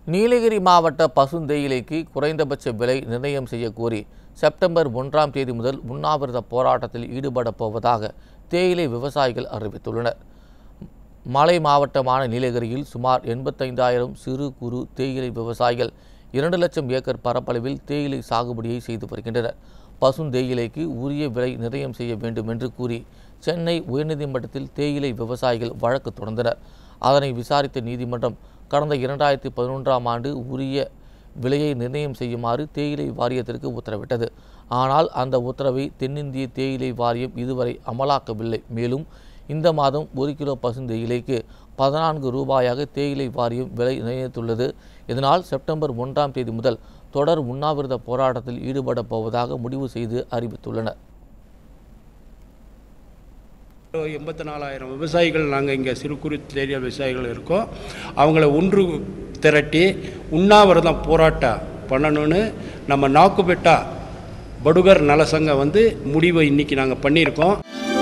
நீலகிரி மாவட்ட பசுந்தேயிலைக்கு குறைந்தபட்ச விலை நிர்ணயம் செய்ய கோரி செப்டம்பர் ஒன்றாம் தேதி முதல் உண்ணாவிரத போராட்டத்தில் ஈடுபடப் போவதாக தேயிலை விவசாயிகள் அறிவித்துள்ளனர் மலை மாவட்டமான நீலகிரியில் சுமார் எண்பத்தைந்தாயிரம் சிறு குறு தேயிலை விவசாயிகள் இரண்டு லட்சம் ஏக்கர் பரப்பளவில் தேயிலை சாகுபடியை செய்து வருகின்றனர் பசுந்தேயிலைக்கு உரிய விலை நிர்ணயம் செய்ய வேண்டும் என்று கூறி சென்னை உயர்நீதிமன்றத்தில் தேயிலை விவசாயிகள் வழக்கு தொடர்ந்தனர் அதனை விசாரித்த நீதிமன்றம் கடந்த இரண்டாயிரத்தி பதினொன்றாம் ஆண்டு உரிய விலையை நிர்ணயம் செய்யுமாறு தேயிலை வாரியத்திற்கு உத்தரவிட்டது ஆனால் அந்த உத்தரவை தென்னிந்திய தேயிலை வாரியம் இதுவரை அமலாக்கவில்லை மேலும் இந்த மாதம் ஒரு கிலோ பசுந்தேயிலைக்கு பதினான்கு ரூபாயாக தேயிலை வாரியம் விலை நிர்ணயித்துள்ளது இதனால் செப்டம்பர் ஒன்றாம் தேதி முதல் தொடர் உண்ணாவிரத போராட்டத்தில் ஈடுபடப் போவதாக முடிவு செய்து அறிவித்துள்ளனர் எண்பத்தி நாலாயிரம் விவசாயிகள் நாங்கள் இங்கே சிறு குறு தேயிலை விவசாயிகள் இருக்கோம் அவங்கள ஒன்று திரட்டி உண்ணாவிரதம் போராட்டம் பண்ணணும்னு நம்ம நாக்குபெட்டா படுகர் நலசங்கம் வந்து முடிவை இன்னைக்கு நாங்கள் பண்ணியிருக்கோம்